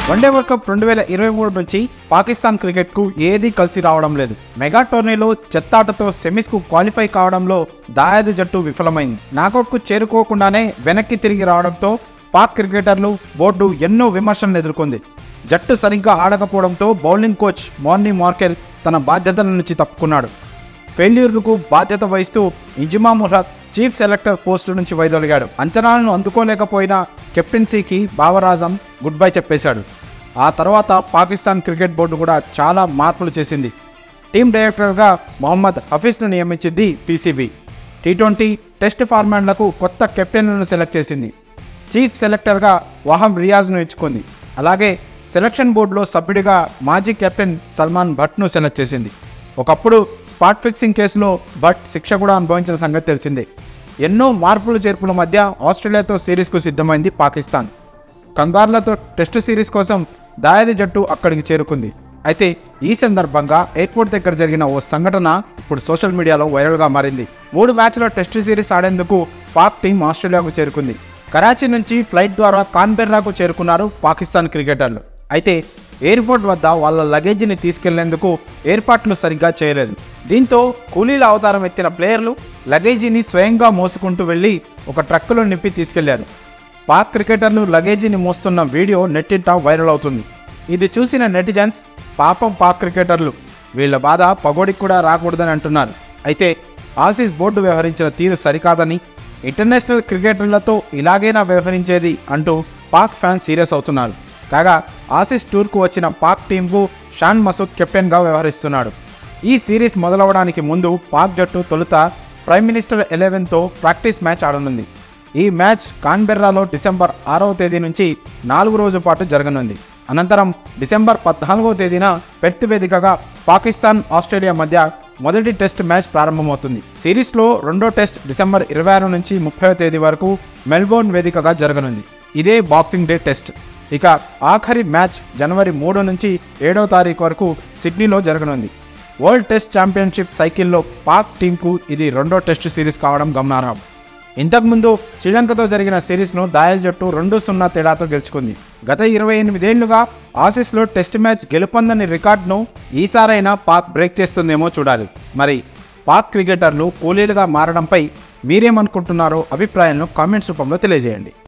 one day world cup రెండు వేల ఇరవై మూడు నుంచి పాకిస్తాన్ క్రికెట్కు ఏదీ కలిసి రావడం లేదు మెగా టోర్నీలో చెత్తాటతో సెమీస్కు క్వాలిఫై కావడంలో దాయాది జట్టు విఫలమైంది నాకౌట్కు చేరుకోకుండానే వెనక్కి తిరిగి రావడంతో పాక్ క్రికెటర్లు బోర్డు ఎన్నో విమర్శలను ఎదుర్కొంది జట్టు సరిగ్గా ఆడకపోవడంతో బౌలింగ్ కోచ్ మార్నీ మార్కెల్ తన బాధ్యతల నుంచి తప్పుకున్నాడు ఫెయిల్యూర్లకు బాధ్యత వహిస్తూ Inzamamul Haq chief selector post నుంచి వైదొలిగాడు అంచనాలను అందుకోలేకపోయిన కెప్టెన్సీకి బావరాజం గుడ్ బై చెప్పేశాడు ఆ తర్వాత పాకిస్తాన్ క్రికెట్ బోర్డు కూడా చాలా మార్పులు చేసింది టీం డైరెక్టర్గా మొహమ్మద్ హఫీజ్ను నియమించింది పీసీబీ టీ ట్వంటీ టెస్ట్ ఫార్మాట్లకు కొత్త కెప్టెన్లను సెలెక్ట్ చేసింది చీఫ్ సెలెక్టర్గా వహబ్ రియాజ్ను ఎంచుకుంది అలాగే సెలక్షన్ బోర్డులో సభ్యుడిగా మాజీ కెప్టెన్ సల్మాన్ భట్ను సెలెక్ట్ చేసింది ఒకప్పుడు స్పాట్ ఫిక్సింగ్ కేసులో భట్ శిక్ష కూడా అనుభవించిన సంగతి తెలిసిందే ఎన్నో మార్పులు చేర్పుల మధ్య ఆస్ట్రేలియాతో సిరీస్కు సిద్ధమైంది పాకిస్తాన్ కంగారులతో టెస్ట్ సిరీస్ కోసం దాయాది జట్టు అక్కడికి చేరుకుంది అయితే ఈ సందర్భంగా ఎయిర్పోర్ట్ దగ్గర జరిగిన ఓ సంఘటన ఇప్పుడు సోషల్ మీడియాలో వైరల్గా మారింది మూడు మ్యాచ్ల టెస్ట్ సిరీస్ ఆడేందుకు పాక్ టీం ఆస్ట్రేలియాకు చేరుకుంది కరాచీ నుంచి ఫ్లైట్ ద్వారా కాన్బెర్రాకు చేరుకున్నారు పాకిస్తాన్ క్రికెటర్లు అయితే ఎయిర్పోర్ట్ వద్ద వాళ్ళ లగేజీని తీసుకెళ్లేందుకు ఏర్పాట్లు సరిగ్గా చేయలేదు దీంతో కూలీల అవతారం ఎత్తిన ప్లేయర్లు లగేజీని స్వయంగా మోసుకుంటూ వెళ్ళి ఒక ట్రక్కులో నింపి తీసుకెళ్లారు పాక్ క్రికెటర్లు లగేజీని మోస్తున్న వీడియో నెట్టింట వైరల్ అవుతుంది ఇది చూసిన నెటిజన్స్ పాపం పాక్ క్రికెటర్లు వీళ్ళ బాధ పగోడికి కూడా రాకూడదని అంటున్నారు అయితే ఆసీస్ బోర్డు వ్యవహరించిన తీరు సరికాదని ఇంటర్నేషనల్ క్రికెటర్లతో ఇలాగైనా వ్యవహరించేది అంటూ పాక్ ఫ్యాన్స్ సీరియస్ అవుతున్నారు కాగా ఆసీస్ టూర్కు వచ్చిన పాక్ టీంకు షాన్ మసూద్ కెప్టెన్గా వ్యవహరిస్తున్నాడు ఈ సిరీస్ మొదలవడానికి ముందు పాక్ జట్టు తొలుత ప్రైమ్ మినిస్టర్ ఎలెవెన్తో ప్రాక్టీస్ మ్యాచ్ ఆడనుంది ఈ మ్యాచ్ కాన్బెర్రాలో డిసెంబర్ ఆరవ తేదీ నుంచి నాలుగు రోజుల పాటు జరగనుంది అనంతరం డిసెంబర్ పద్నాలుగవ తేదీన పెర్త్ వేదికగా పాకిస్తాన్ ఆస్ట్రేలియా మధ్య మొదటి టెస్ట్ మ్యాచ్ ప్రారంభమవుతుంది సిరీస్లో రెండో టెస్ట్ డిసెంబర్ ఇరవై ఆరు నుంచి ముప్పై తేదీ వరకు మెల్బోర్న్ వేదికగా జరగనుంది ఇదే బాక్సింగ్ డే టెస్ట్ ఇక ఆఖరి మ్యాచ్ జనవరి మూడు నుంచి ఏడవ తారీఖు వరకు సిడ్నీలో జరగనుంది వరల్డ్ టెస్ట్ ఛాంపియన్షిప్ సైకిల్లో పాక్ టీంకు ఇది రెండో టెస్ట్ సిరీస్ కావడం గమనార్హం ఇంతకుముందు శ్రీలంకతో జరిగిన సిరీస్ను దాయల్ జట్టు రెండు సున్నా తేడాతో గెలుచుకుంది గత ఇరవై ఎనిమిదేళ్లుగా ఆసీస్లో టెస్ట్ మ్యాచ్ గెలుపొందని రికార్డును ఈసారైనా పాక్ బ్రేక్ చేస్తుందేమో చూడాలి మరి పాక్ క్రికెటర్లు కూలీలుగా మారడంపై మీరేమనుకుంటున్నారో అభిప్రాయాలను కామెంట్స్ రూపంలో తెలియజేయండి